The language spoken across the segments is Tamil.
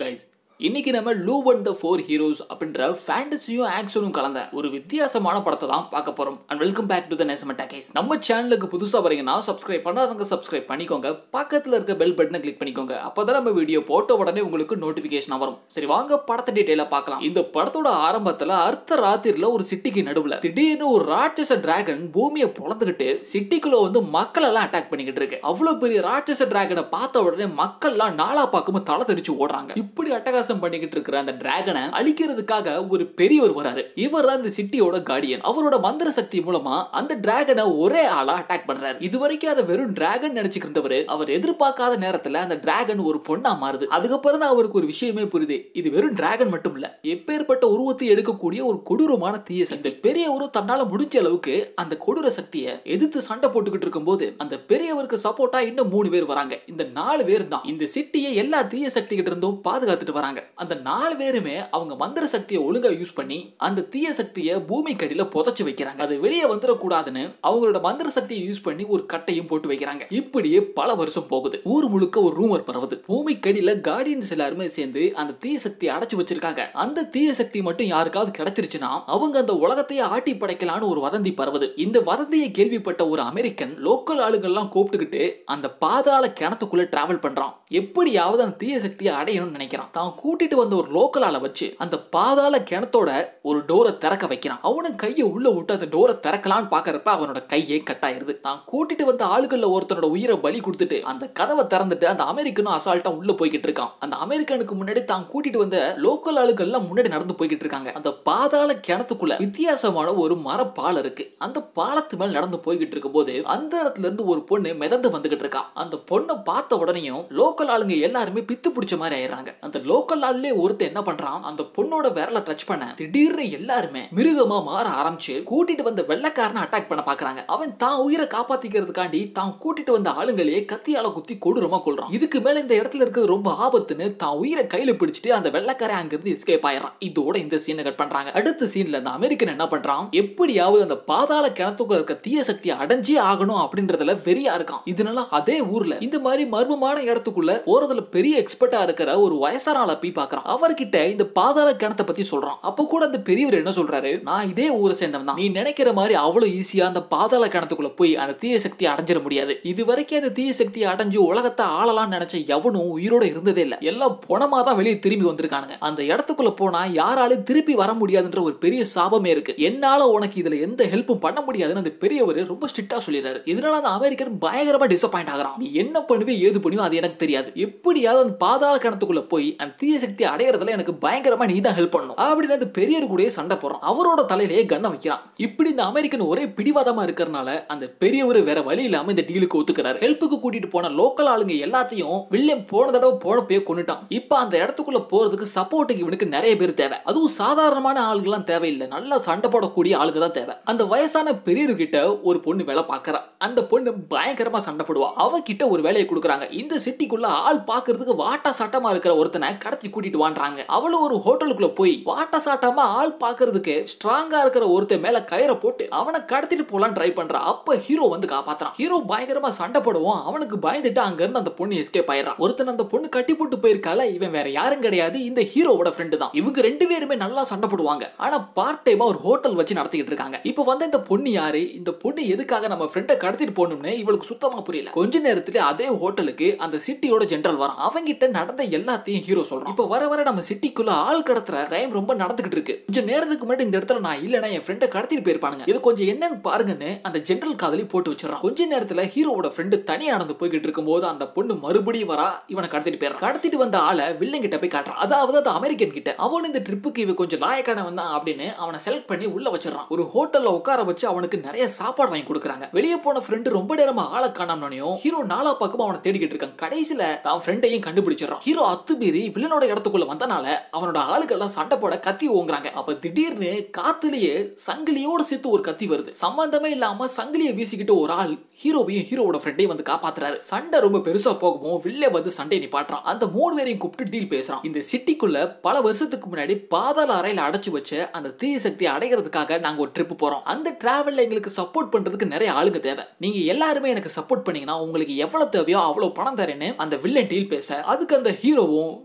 கைஸ் இன்னைக்கு நம்ம love and the four heroes அப்படின்ற ஃபேண்டசியும் ஆக்ஷனும் கலந்த ஒரு வித்தியாசமான படத்தை தான் பார்க்க போறோம் and welcome back to the நெசமெண்டா கேஸ் நம்ம சேனலுக்கு புதுசா வரீங்கன்னா சப்ஸ்கிரைப் பண்ணாதவங்க சப்ஸ்கிரைப் பண்ணிக்கோங்க பக்கத்துல இருக்க பெல் பட்டனை கிளிக் பண்ணிக்கோங்க அப்பதான் நம்ம வீடியோ போட்ட உடனே உங்களுக்கு நோட்டிபிகேஷன் வரும் சரி வாங்க படத்தை டீட்டெயிலா பார்க்கலாம் இந்த படத்தோட ஆரம்பத்துல அர்த்த ராத்திரில ஒரு சிட்டிக்கு நடுவுல திடீர்னு ஒரு ராட்சச டிராகன் பூமியை பொழந்துகிட்டு சிட்டிக்குள்ள வந்து மக்கள் எல்லாம் அட்டாக் பண்ணிக்கிட்டு இருக்கு அவ்வளவு பெரிய ராட்சச டிராகனை பார்த்த உடனே மக்கள் எல்லாம் நாளா பார்க்கும் தலை தெரிச்சு ஓடுறாங்க இப்படி அட்டகாசம் பண்ணிக்கிட்டு இருக்கிற அந்த டிராகனை அழிக்கிறதுக்காக ஒரு பெரியவர் வராரு இவர் தான் இந்த சிட்டியோட கார்டியன் அவரோட மந்திர சக்தி மூலமா அந்த டிராகனை ஒரே ஆளா அட்டாக் பண்றாரு இது வரைக்கும் அதை வெறும் டிராகன் நினைச்சுக்கிட்டு இருந்தவர் அவர் எதிர்பார்க்காத நேரத்துல அந்த டிராகன் ஒரு பொண்ணா மாறுது அதுக்கப்புறம் தான் அவருக்கு ஒரு விஷயமே புரியுது இது வெறும் டிராகன் மட்டும் இல்ல எப்பேற்பட்ட உருவத்தை எடுக்கக்கூடிய ஒரு கொடூரமான தீய சக்தி இந்த பெரியவரும் தன்னால முடிஞ்ச அளவுக்கு அந்த கொடூர சக்தியை எதிர்த்து சண்டை போட்டுக்கிட்டு இருக்கும்போது அந்த பெரியவருக்கு சப்போர்ட்டா இன்னும் மூணு பேர் வராங்க இந்த நாலு பேர் தான் இந்த சிட்டியை எல்லா தீய சக்தி கிட்ட இருந்தும் பாதுகாத்துட்டு வராங்க அந்த நாலு பேருமே அவங்க மந்திர சக்தியை ஒழுங்கா யூஸ் பண்ணி அந்த தீய சக்தியை பூமி கடியில புதைச்சு வைக்கிறாங்க அது வெளியே வந்துடக்கூடாதுன்னு அவங்களோட மந்திர சக்தியை யூஸ் பண்ணி ஒரு கட்டையும் போட்டு வைக்கிறாங்க இப்படியே பல வருஷம் போகுது ஊர் முழுக்க ஒரு ரூமர் பரவுது பூமி கடியில கார்டியன்ஸ் எல்லாருமே சேர்ந்து அந்த தீய சக்தியை அடைச்சு வச்சிருக்காங்க அந்த தீய சக்தி மட்டும் யாருக்காவது கிடைச்சிருச்சுன்னா அவங்க அந்த உலகத்தையே ஆட்டி படைக்கலான்னு ஒரு வதந்தி பரவுது இந்த வதந்தியை கேள்விப்பட்ட ஒரு அமெரிக்கன் லோக்கல் ஆளுங்கள்லாம் கூப்பிட்டுக்கிட்டு அந்த பாதாள கிணத்துக்குள்ள டிராவல் பண்றான் எப்படியாவது அந்த தீய சக்தியை அடையணும்னு நினைக்கிறான் தான் கூட்டிட்டு வந்த ஒரு லோக்கல் ஆளை வச்சு அந்த பாதாள கிணத்தோட ஒரு டோரை திறக்க வைக்கிறான் அவனும் கையை உள்ள விட்டு அந்த டோரை திறக்கலான்னு பாக்குறப்ப அவனோட கையே கட்டாயிருது தான் கூட்டிட்டு வந்த ஆளுகள்ல ஒருத்தனோட உயிரை பலி கொடுத்துட்டு அந்த கதவை திறந்துட்டு அந்த அமெரிக்கனும் அசால்ட்டா உள்ள போய்கிட்டு இருக்கான் அந்த அமெரிக்கனுக்கு முன்னாடி தான் கூட்டிட்டு வந்த லோக்கல் ஆளுகள்லாம் முன்னாடி நடந்து போய்கிட்டு இருக்காங்க அந்த பாதாள கிணத்துக்குள்ள வித்தியாசமான ஒரு மரப்பாலம் இருக்கு அந்த பாலத்து மேல நடந்து போய்கிட்டு இருக்கும்போது அந்த இடத்துல இருந்து ஒரு பொண்ணு மிதந்து வந்துகிட்டு இருக்கா அந்த பொண்ணை பார்த்த உடனேயும் லோக்கல் ஆளுங்க எல்லாருமே பித்து பிடிச்ச மாதிரி ஆயிடுறாங்க அந்த லோக்கல் ஆளுலே ஒருத்தர் என்ன பண்றான் அந்த பொண்ணோட விரலை டச் பண்ண திடீர்னு எல்லாருமே மிருகமா மாற ஆரம்பிச்சு கூட்டிட்டு வந்த வெள்ளக்காரனை அட்டாக் பண்ண பாக்குறாங்க அவன் தான் உயிரை காப்பாத்திக்கிறதுக்காண்டி தான் கூட்டிட்டு வந்த ஆளுங்களையே கத்தியால குத்தி கொடூரமா கொள்றான் இதுக்கு மேல இந்த இடத்துல இருக்கிறது ரொம்ப ஆபத்துன்னு தான் உயிரை கையில பிடிச்சிட்டு அந்த வெள்ளக்காரன் அங்கிருந்து எஸ்கேப் ஆயிடுறான் இதோட இந்த சீனை கட் பண்றாங்க அடுத்த சீன்ல அந்த அமெரிக்கன் என்ன பண்றான் எப்படியாவது அந்த பாதாள கிணத்துக்கு இருக்க தீய சக்தியை அடைஞ்சே ஆகணும் அப்படின்றதுல வெறியா இருக்கான் இதனால அதே ஊர்ல இந்த மாதிரி மர்மமான இடத்துக்குள்ள போறதுல பெரிய எக்ஸ்பர்ட்டா இருக்கிற ஒரு வயசான ஆளை போய் பாக்குறான் அவர்கிட்ட இந்த பாதாள கிணத்தை பத்தி சொல்றான் அப்ப கூட அந்த பெரியவர் என்ன சொல்றாரு நான் இதே ஊரை சேர்ந்தவன் தான் நீ நினைக்கிற மாதிரி அவ்வளவு ஈஸியா அந்த பாதாள கிணத்துக்குள்ள போய் அந்த தீய சக்தியை அடைஞ்சிட முடியாது இது வரைக்கும் அந்த தீய சக்தியை அடைஞ்சு உலகத்தை ஆளலாம்னு நினைச்ச எவனும் உயிரோட இருந்ததே இல்ல எல்லாம் பொணமா தான் வெளியே திரும்பி வந்திருக்கானுங்க அந்த இடத்துக்குள்ள போனா யாராலும் திருப்பி வர முடியாதுன்ற ஒரு பெரிய சாபமே இருக்கு என்னால உனக்கு இதுல எந்த ஹெல்ப்பும் பண்ண முடியாதுன்னு அந்த பெரியவர் ரொம்ப ஸ்ட்ரிக்டா சொல்லிடுறாரு இதனால அந்த அமெரிக்கன் பயங்கரமா டிசப்பாயிண்ட் ஆகிறான் நீ என்ன பண்ணுவே ஏது பண்ணுவோ அது எனக்கு தெரியாது எப்படியாவது அந்த பாதாள கிணத்துக்குள்ள போய் அந்த தீய சக்தி அடையறதுல எனக்கு பயங்கரமா நீ தான் ஹெல்ப் பண்ணணும் அப்படின்னு அந்த பெரியவர் கூடயே சண்டை போடுறான் அவரோட தலையிலேயே கண்ணை வைக்கிறான் இப்படி இந்த அமெரிக்கன் ஒரே பிடிவாதமா இருக்கிறனால அந்த பெரியவர் வேற வழி இல்லாம இந்த டீலுக்கு ஒத்துக்கிறாரு ஹெல்ப்புக்கு கூட்டிட்டு போன லோக்கல் ஆளுங்க எல்லாத்தையும் வில்லியம் போன தடவை போனப்பே கொண்டுட்டான் இப்ப அந்த இடத்துக்குள்ள போறதுக்கு சப்போர்ட்டுக்கு இவனுக்கு நிறைய பேர் தேவை அதுவும் சாதாரணமான ஆளுங்கெல்லாம் தேவையில்லை நல்லா சண்டை போடக்கூடிய ஆளுங்க தான் தேவை அந்த வயசான பெரியவர் கிட்ட ஒரு பொண்ணு வேலை பார்க்கறா அந்த பொண்ணு பயங்கரமா சண்டை போடுவா அவகிட்ட ஒரு வேலையை கொடுக்குறாங்க இந்த சிட்டிக்குள்ள ஆள் பாக்குறதுக்கு வாட்டா சாட்டமா இருக்கிற ஒருத்தனை கடத்தி கூட்டிட்டு வாண்டாங்க அவளும் ஒரு ஹோட்டலுக்குள்ள போய் வாட்டா சாட்டமா ஆள் பாக்குறதுக்கு ஸ்ட்ராங்கா இருக்கிற ஒருத்தன் மேல கயிறை போட்டு அவனை கடத்திட்டு போலாம் ட்ரை பண்றா அப்ப ஹீரோ வந்து காப்பாத்துறான் ஹீரோ பயங்கரமா சண்டை போடுவோம் அவனுக்கு பயந்துட்டு அங்க இருந்து அந்த பொண்ணு எஸ்கேப் ஆயிடுறான் ஒருத்தன் அந்த பொண்ணு கட்டி போட்டு போயிருக்கால இவன் வேற யாரும் கிடையாது இந்த ஹீரோவோட ஃப்ரெண்டு தான் இவங்க ரெண்டு பேருமே நல்லா சண்டை போடுவாங்க ஆனா பார்ட் டைமா ஒரு ஹோட்டல் வச்சு நடத்திக்கிட்டு இருக்காங்க இப்போ வந்து இந்த பொண்ணு யாரு இந்த பொண்ணு எதுக்காக நம்ம ஃப்ரெண்டை கடத்திட்டு போகணும்னு இவளுக்கு சுத்தமா புரியல கொஞ்ச நேரத்துல அதே ஹோட்டலுக்கு அந்த சிட்டியோட ஜெனரல் வரான் அவங்கிட்ட நடந்த எல்லாத்தையும் ஹீரோ சொல்றான் இப்போ வர வர நம்ம சிட்டிக்குள்ள ஆள் கடத்துற கிரைம் ரொம்ப நடந்துகிட்டு இருக்கு கொஞ்சம் நேரத்துக்கு முன்னாடி இந்த இடத்துல நான் இல்லைன்னா என் ஃப்ரெண்டை கடத்திட்டு போயிருப்பானுங்க இது கொஞ்சம் என்னன்னு பாருங்கன்னு அந்த ஜெனரல் காதலி போட்டு வச்சிடறான் கொஞ்ச நேரத்துல ஹீரோவோட ஃப்ரெண்டு தனியா நடந்து போய்கிட்டு இருக்கும்போது அந்த பொண்ணு மறுபடியும் வரா இவனை கடத்திட்டு போயிடுறான் கடத்திட்டு வந்த ஆளை வில்லன் கிட்ட போய் காட்டுறான் அதாவது அந்த அமெரிக்கன் கிட்ட அவன் இந்த ட்ரிப்புக்கு இவன் கொஞ்சம் லாயக்கானவன் தான் அப்படின்னு அவனை செலக்ட் பண்ணி உள்ள வச்சிடறான் ஒரு ஹோட்டல்ல உட்கார வச்சு அவனுக்கு நிறைய சாப்பாடு வாங்கி கொடுக்குறாங்க வெளியே போன ஃப்ரெண்டு ரொம்ப நேரமா ஆளை காணாமனையும் ஹீரோ நாலா பக்கமா அவனை தேடிக்கிட்டு இருக்கான் கடைசியில தான் ஃப்ரெண்டையும் கண்டுபிடிச்சிடறான் ஹீரோ அத்துமீறி வில்லனோட இடத்துக்குள்ள வந்தனால அவனோட ஆளுக்கெல்லாம் சண்டை போட கத்தி ஓங்குறாங்க அப்ப திடீர்னு காத்துலயே சங்கிலியோட சேர்த்து ஒரு கத்தி வருது சம்பந்தமே இல்லாம சங்கிலியை வீசிக்கிட்டு ஒரு ஆள் ஹீரோவையும் ஹீரோவோட ஃப்ரெண்டையும் வந்து காப்பாத்துறாரு சண்டை ரொம்ப பெருசா போகவும் வில்லே வந்து சண்டையை நிப்பாட்டுறான் அந்த மூணு பேரையும் கூப்பிட்டு டீல் பேசுறான் இந்த சிட்டிக்குள்ள பல வருஷத்துக்கு முன்னாடி பாதாள அறையில அடைச்சு வச்ச அந்த தீய சக்தியை அடைகிறதுக்காக நாங்க ஒரு ட்ரிப் போறோம் அந்த டிராவல்ல எங்களுக்கு சப்போர்ட் பண்றதுக்கு நிறைய ஆளுங்க தேவை நீங்க எல்லாருமே எனக்கு சப்போர்ட் பண்ணீங்கன்னா உங்களுக்கு எவ்வளவு தேவையோ அவ்வளவு பணம் தரேன்னு அந்த வில்லன் டீல் பேச அதுக்கு அந்த ஹீரோவும் ஹீரோ கூட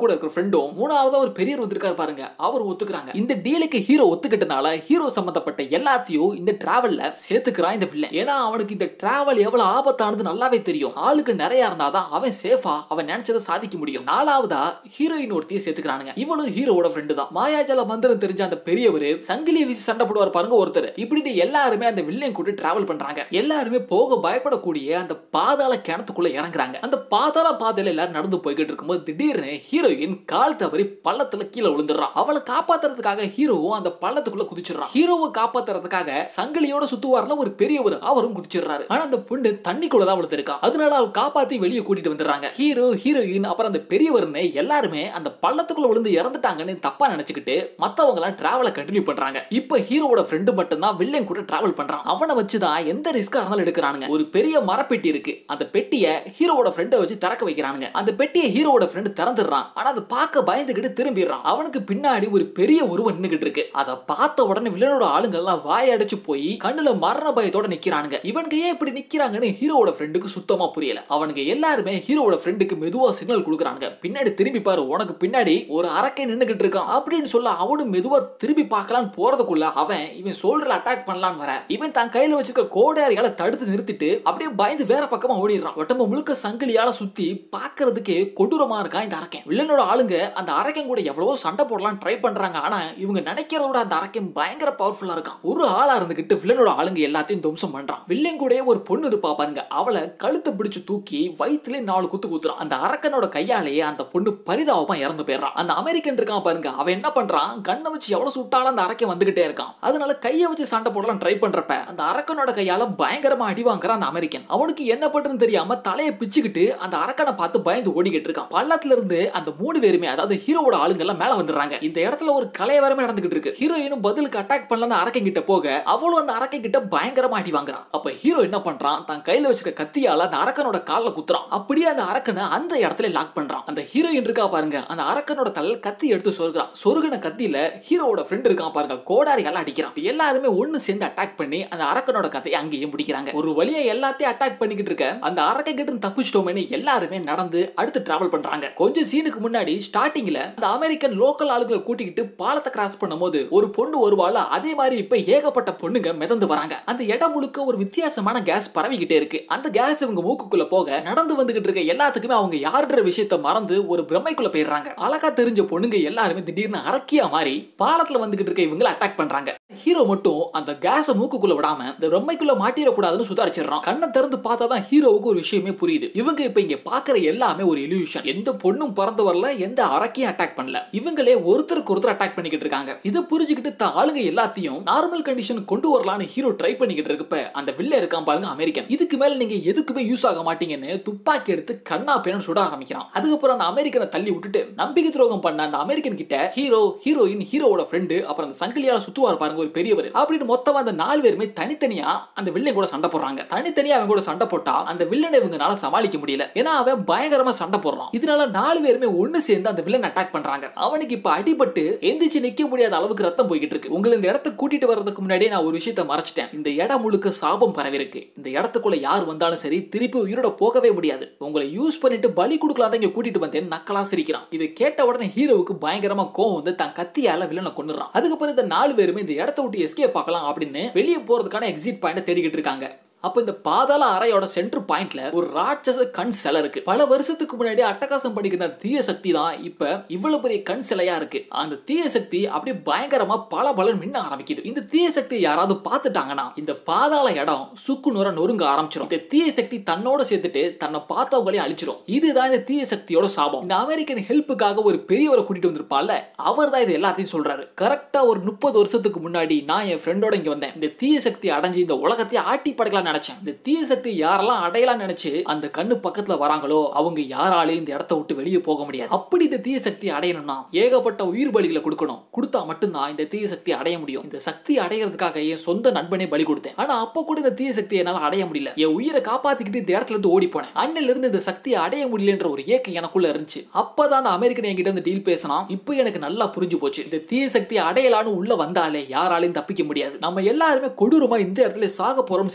கூட இருக்கிற ஃப்ரெண்டும் மூணாவது ஒரு பெரியவர் வந்திருக்காரு பாருங்க அவர் ஒத்துக்கிறாங்க இந்த டீலுக்கு ஹீரோ ஒத்துக்கிட்டனால ஹீரோ சம்பந்தப்பட்ட எல்லாத்தையும் இந்த டிராவல்ல சேர்த்துக்கிறான் இந்த வில்லன் ஏன்னா அவனுக்கு இந்த டிராவல் எவ்வளவு ஆபத்தானது நல்லாவே தெரியும் ஆளுக்கு நிறைய இருந்தாதான் அவன் சேஃபா அவன் நினைச்சதை சாதிக்க முடியும் நாலாவதா ஹீரோயின் ஒருத்தையும் சேர்த்துக்கிறானுங்க இவளும் ஹீரோவோட ஃப்ரெண்டு தான் மாயாஜால மந்திரம் தெரிஞ்ச அந்த பெரியவர் சங்கிலியை வீசி சண்டை போடுவார் பாருங்க ஒருத்தர் இப்படி எல்லாருமே அந்த வில்லன் கூட டிராவல் பண்றாங்க எல்லாருமே போக பயப்படக்கூடிய அந்த பாதாள கிணத்துக்குள்ள இறங்குறாங்க அந்த பாதாள பாதையில எல்லாரும் நடந்து போய்கிட்டு இருக்கும்போது திடீர்னு ஹீரோயின் கால் தவறி பள்ளத்துல கீழே விழுந்துடுறான் அவளை காப்பாத்துறதுக்காக ஹீரோவும் அந்த பள்ளத்துக்குள்ள குதிச்சிடுறான் ஹீரோவை காப்பாத்துறதுக்காக சங்கிலியோட சுத்துவார்ல ஒரு பெரியவர் அவரும் குதிச்சிடுறாரு ஆனா அந்த பொண்ணு தண்ணிக்குள்ள தான் விழுந்திருக்கா அதனால அவள் காப்பாத்தி வெளியே கூட்டிட்டு வந்துடுறாங்க ஹீரோ ஹீரோயின் அப்புறம் அந்த பெரியவர்னு எல்லாருமே அந்த பள்ளத்துக்குள்ள விழுந்து இறந்துட்டாங்கன்னு தப்பா நினைச்சுக்கிட்டு மத்தவங்க எல்லாம் டிராவலை கண்டினியூ பண்றாங்க இப்ப ஹீரோவோட ஃப்ரெண்டு மட்டும் தான் வில்லன் கூட டிராவல் பண்றான் அவனை வச்சுதான் எந்த ரிஸ்கா இருந்தாலும் எடுக்கிறானுங்க ஒரு பெரிய மரப்பெட்டி இருக்கு அந்த பெட்டியை ஹீரோவோட ஃப்ரெண்டை வச்சு திறக்க வைக்கிறானுங்க அந்த பெட்டியை ஹீரோவோட ஃப்ரெண்டு திறந்துடுறான் ஆனா அதை பார்க்க பயந்துகிட்டு திரும்பிடுறான் அவனுக்கு பின்னாடி ஒரு பெரிய உருவம் நின்னுகிட்டு இருக்கு அதை பார்த்த உடனே வில்லனோட ஆளுங்க எல்லாம் வாய அடைச்சு போய் கண்ணுல மரண பயத்தோட நிக்கிறானுங்க இவனுக்கு ஏன் இப்படி நிக்கிறாங்கன்னு ஹீரோவோட ஃப்ரெண்டுக்கு சுத்தமா புரியல அவனுங்க எல்லாருமே ஹீரோவோட ஃப்ரெண்டுக்கு மெதுவா சிக்னல் கொடுக்குறானுங்க பின்னாடி திரும்பி பாரு உனக்கு பின்னாடி ஒரு அரக்கை நின்னுகிட்டு இருக்கான் அப்படின்னு சொல்ல அவனும் மெதுவா திரும்பி பார்க்கலான்னு போறதுக்குள்ள அவன் இவன் சோல்டர்ல அட்டாக் பண்ணலான்னு வர இவன் தான் கையில வச்சிருக்க கோடாரியால தடுத்து நிறுத்திட்டு அப்படியே பயந்து வேற பக்கமா ஓடிடுறான் உடம்பு முழுக்க சங்கிலியால சுத்தி பார்க்கிறதுக்கே கொடூரமா இருக்கான் இந்த அரக்கன் வில்லனோட ஆளுங்க அந்த அரக்கன் கூட எவ்வளவோ சண்டை போடலாம் ட்ரை பண்றாங்க ஆனா இவங்க நினைக்கிறத விட அந்த அரக்கன் பயங்கர பவர்ஃபுல்லா இருக்கான் ஒரு ஆளா இருந்துகிட்டு வில்லனோட ஆளுங்க எல்லாத்தையும் துவம்சம் பண்றான் வில்லன் கூட ஒரு பொண்ணு இருப்பா பாருங்க அவளை கழுத்தை பிடிச்சு தூக்கி வயிற்றுல நாலு குத்து குத்துறான் அந்த அரக்கனோட கையாலேயே அந்த பொண்ணு பரிதாபமா இறந்து போயிடுறான் அந்த அமெரிக்கன் இருக்கான் பாருங்க அவன் என்ன பண்றான் கண்ணை வச்சு எவ்வளவு சுட்டாலும் அந்த அரக்கன் வந்துகிட்டே இருக்கான் அதனால கையை வச்சு சண்டை போடலாம் ட்ரை பண்றப்ப அந்த அரக்கனோட கையால பயங்கரமா அடி வாங்குறான் அந்த அமெரிக்கன் அவனுக்கு என்ன பண்றதுன்னு தெரியாம தலையை பிச்சுக்கிட்டு அந்த அரக்கனை பார்த்து பயந்து ஓடிக்கிட்டு இருக்கான் பள்ளத்துல இருந்து அந்த மூணு பேருமே அதாவது ஹீரோவோட ஆளுங்க எல்லாம் மேல வந்துடுறாங்க இந்த இடத்துல ஒரு கலையவரமே நடந்துகிட்டு இருக்கு ஹீரோயினும் பதிலுக்கு அட்டாக் பண்ணலாம் அரக்கன் கிட்ட போக அவளும் அந்த அரக்கன் கிட்ட பயங்கரமா அடி வாங்குறான் அப்ப ஹீரோ என்ன பண்றான் தான் கையில வச்சுக்க கத்தியால அந்த அரக்கனோட கால்ல குத்துறான் அப்படியே அந்த அரக்கனை அந்த இடத்துல லாக் பண்றான் அந்த ஹீரோயின் இருக்கா பாருங்க அந்த அரக்கனோட தலையில கத்தி எடுத்து சொருகிறான் சொருகின கத்தியில ஹீரோவோட ஃப்ரெண்ட் இருக்கான் பாருங்க கோடாரியால அடிக்கிறான் இப்ப எல்லாருமே ஒண்ணு சேர்ந்து அட்டாக் பண்ணி அந்த அரக்கனோட கதையை அங்கேயே முடிக்கிறாங்க ஒரு வழியா எல்லாத்தையும் அட்டாக் பண்ணிக்கிட்டு இருக்க அந்த அரக்கன் கிட்ட இருந்து தப்பிச்சிட்டோமேனு எல்லாருமே நடந்து அடுத்து டிராவல் பண்றாங்க கொஞ்சம் சீனுக்கு முன்னாடி ஸ்டார்டிங்ல அந்த அமெரிக்கன் லோக்கல் ஆளுங்களை கூட்டிக்கிட்டு பாலத்தை கிராஸ் பண்ணும்போது ஒரு பொண்ணு வருவாள் அதே மாதிரி இப்ப ஏகப்பட்ட பொண்ணுங்க மிதந்து வராங்க அந்த இடம் முழுக்க ஒரு வித்தியாசமான கேஸ் பரவிக்கிட்டே இருக்கு அந்த கேஸ் இவங்க மூக்குக்குள்ள போக நடந்து வந்துகிட்டு இருக்க எல்லாத்துக்குமே அவங்க யாருன்ற விஷயத்த மறந்து ஒரு பிரமைக்குள்ள போயிடுறாங்க அழகா தெரிஞ்ச பொண்ணுங்க எல்லாருமே திடீர்னு அரக்கியா மாறி பாலத்துல வந்துகிட்டு இருக்க இவங்களை அட்டாக் பண்றாங்க ஹீரோ மட்டும் அந்த கேஸ மூக்குக்குள்ள விடாம இந்த பிரம்மைக்குள்ள மாட்டிடக்கூடாதுன்னு சுதாரிச்சிடறான் கண்ணை திறந்து பார்த்தா தான் ஹீரோவுக்கு ஒரு விஷயமே புரியுது இவங்க இப்ப இங்க பாக்குற எல்லாமே ஒரு இல்யூஷன் எந்த பொண்ணும் பிறந்து வரல எந்த அரக்கையும் அட்டாக் பண்ணல இவங்களே ஒருத்தருக்கு ஒருத்தர் அட்டாக் பண்ணிக்கிட்டு இருக்காங்க இதை புரிஞ்சுக்கிட்டு தான் ஆளுங்க எல்லாத்தையும் நார்மல் கண்டிஷன் கொண்டு வரலான்னு ஹீரோ ட்ரை பண்ணிக்கிட்டு இருக்கப்ப அந்த வில்ல இருக்கான் பாருங்க அமெரிக்கன் இதுக்கு மேல நீங்க எதுக்குமே யூஸ் ஆக மாட்டீங்கன்னு துப்பாக்கி எடுத்து கண்ணா பேனு சுட ஆரம்பிக்கிறான் அதுக்கப்புறம் அந்த அமெரிக்கனை தள்ளி விட்டுட்டு நம்பிக்கை துரோகம் பண்ண அந்த அமெரிக்கன் கிட்ட ஹீரோ ஹீரோயின் ஹீரோவோட ஃப்ரெண்டு அப்புறம் அந்த சங்கிலியால சுத்துவார் பாருங்க ஒரு பெரியவர் அப்படின்னு மொத்தமா அந்த நாலு பேருமே தனித்தனியா அந்த வில்லன் கூட சண்டை போடுறாங்க தனித்தனியா அவன் கூட சண்டை போட்டா அந்த வில்லனை இவங்கனால சமாளிக்க முடியல ஏன்னா அவன் பயங்கரமா சண்டை போடுறான் இதனால நாலு பேருமே ஒண்ணு சேர்ந்து அந்த வில்லன் அட்டாக் பண்றாங்க அவனுக்கு இப்ப அடிபட்டு எந்திரிச்சு நிக்க முடியாத அளவுக்கு ரத்தம் போய்கிட்டு இருக்கு உங்களை இந்த இடத்துக்கு கூட்டிட்டு வர்றதுக்கு முன்னாடியே நான் ஒரு விஷயத்த மறைச்சிட்டேன் இந்த இடம் முழுக்க சாபம் பரவி இருக்கு இந்த இடத்துக்குள்ள யார் வந்தாலும் சரி திருப்பி உயிரோட போகவே முடியாது உங்களை யூஸ் பண்ணிட்டு பலி கொடுக்கலாம் இங்க கூட்டிட்டு வந்தேன் நக்கலா சிரிக்கிறான் இதை கேட்ட உடனே ஹீரோவுக்கு பயங்கரமா கோவம் வந்து தன் கத்தியால வில்லனை கொண்டுறான் அதுக்கப்புறம் இந்த நாலு பேருமே இந்த இடத்த விட்டு எஸ்கேப் பார்க்கலாம் அப்படின்னு வெளியே போறதுக்கான எக்ஸிட் பாயிண்ட் தேடிக்கிட்டு இருக்காங்க அப்ப இந்த பாதாள அறையோட சென்டர் பாயிண்ட்ல ஒரு ராட்சச கண் சிலை இருக்கு பல வருஷத்துக்கு முன்னாடி அட்டகாசம் படிக்கிற அந்த தீய சக்தி தான் இப்ப இவ்வளவு பெரிய கண் சிலையா இருக்கு அந்த தீய சக்தி அப்படியே பயங்கரமா பல பலன் மின்ன ஆரம்பிக்குது இந்த தீய சக்தி யாராவது பார்த்துட்டாங்கன்னா இந்த பாதாள இடம் சுக்கு நுர நொறுங்க ஆரம்பிச்சிடும் இந்த தீய சக்தி தன்னோட சேர்த்துட்டு தன்னை பார்த்தவங்களையும் அழிச்சிடும் இதுதான் இந்த தீய சக்தியோட சாபம் இந்த அமெரிக்கன் ஹெல்ப்புக்காக ஒரு பெரியவரை கூட்டிட்டு வந்திருப்பால அவர் தான் இது எல்லாத்தையும் சொல்றாரு கரெக்டா ஒரு முப்பது வருஷத்துக்கு முன்னாடி நான் என் ஃப்ரெண்டோட இங்க வந்தேன் இந்த தீய சக்தி அடைஞ்சு இந்த உலகத்தையே ஆட்டி படைக்கலாம் நினைச்சேன் இந்த தீய சக்தி யாரெல்லாம் அடையலாம் நினைச்சு அந்த கண்ணு பக்கத்துல வராங்களோ அவங்க யாராலையும் இந்த இடத்த விட்டு வெளியே போக முடியாது அப்படி இந்த தீய சக்தி அடையணும்னா ஏகப்பட்ட உயிர் பலிகளை கொடுக்கணும் கொடுத்தா மட்டும்தான் இந்த தீய சக்தி அடைய முடியும் இந்த சக்தி அடையிறதுக்காக என் சொந்த நண்பனே பலி கொடுத்தேன் ஆனா அப்போ கூட இந்த தீய சக்தியை என்னால அடைய முடியல என் உயிரை காப்பாத்திக்கிட்டு இந்த இடத்துல இருந்து ஓடி போனேன் அண்ணில இருந்து இந்த சக்தியை அடைய முடியலன்ற ஒரு ஏக்கம் எனக்குள்ள இருந்துச்சு அப்பதான் அந்த அமெரிக்கன் என்கிட்ட இருந்து டீல் பேசினான் இப்போ எனக்கு நல்லா புரிஞ்சு போச்சு இந்த தீய சக்தி அடையலான்னு உள்ள வந்தாலே யாராலையும் தப்பிக்க முடியாது நம்ம எல்லாருமே கொடூரமா இந்த இடத்துல சாக போறோம் சிரிக்கிறான்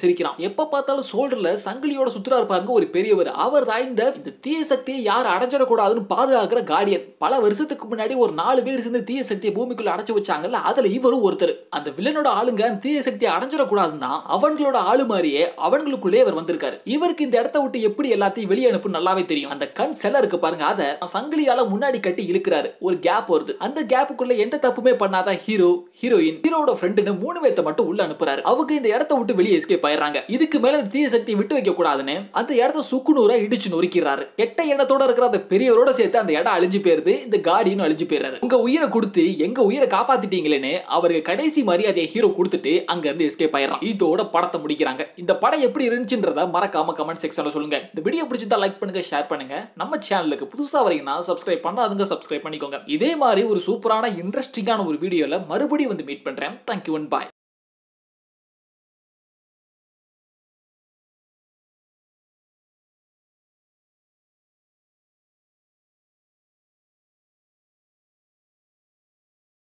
எப்ப பார்த்தாலும் சோல்டர்ல சங்கிலியோட சுத்துறா இருப்பாருங்க ஒரு பெரியவர் அவர் தான் இந்த இந்த தீய சக்தியை யார் அடைஞ்சிடக்கூடாதுன்னு பாதுகாக்கிற கார்டியன் பல வருஷத்துக்கு முன்னாடி ஒரு நாலு பேர் சேர்ந்து தீய சக்தியை பூமிக்குள்ள அடைச்சு வச்சாங்கல்ல அதுல இவரும் ஒருத்தர் அந்த வில்லனோட ஆளுங்க அந்த தீய சக்தியை அடைஞ்சிடக்கூடாதுன்னு தான் அவங்களோட ஆளு மாதிரியே அவங்களுக்குள்ளே இவர் வந்திருக்காரு இவருக்கு இந்த இடத்த விட்டு எப்படி எல்லாத்தையும் வெளியே அனுப்பு நல்லாவே தெரியும் அந்த கண் செல இருக்கு பாருங்க அதை சங்கிலியால முன்னாடி கட்டி இழுக்கிறாரு ஒரு கேப் வருது அந்த கேப்புக்குள்ள எந்த தப்புமே பண்ணாத ஹீரோ ஹீரோயின் ஹீரோட ஃப்ரெண்டுன்னு மூணு பேர்த்த மட்டும் உள்ள அனுப்புறாரு அவங்க இந்த இடத்த விட்டு வெளியே எஸ்கேப் ஆயிடுறாங்க இதுக்கு மேல இந்த தீய சக்தியை விட்டு வைக்க கூடாதுன்னு அந்த இடத்த சுக்குநூறா இடிச்சு நொறுக்கிறாரு கெட்ட இடத்தோட இருக்கிற அந்த பெரியவரோட சேர்த்து அந்த இடம் அழிஞ்சு போயிருது இந்த காடியும் அழிஞ்சு போயிடுறாரு உங்க உயிரை கொடுத்து எங்க உயிரை காப்பாத்திட்டீங்களேன்னு அவருக்கு கடைசி மரியாதையை ஹீரோ கொடுத்துட்டு அங்க இருந்து எஸ்கேப் ஆயிடுறான் இதோட படத்தை முடிக்கிறாங்க இந்த படம் எப்படி இருந்துச்சுன்றத மறக்காம கமெண்ட் செக்ஷன்ல சொல்லுங்க இந்த வீடியோ பிடிச்சிருந்தா லைக் பண்ணுங்க ஷேர் பண்ணுங்க நம்ம சேனலுக்கு புதுசா வரீங்கன்னா சப்ஸ்கிரைப் பண்ணாதுங்க சப்ஸ்கிரைப் பண்ணிக்கோங்க இதே மாதிரி ஒரு சூப்பரான இன்ட்ரெஸ்டிங்கான ஒரு வீடியோல மறுபடியும் வந்து மீட் பண்றேன் தேங்க்யூ அண்ட் பாய்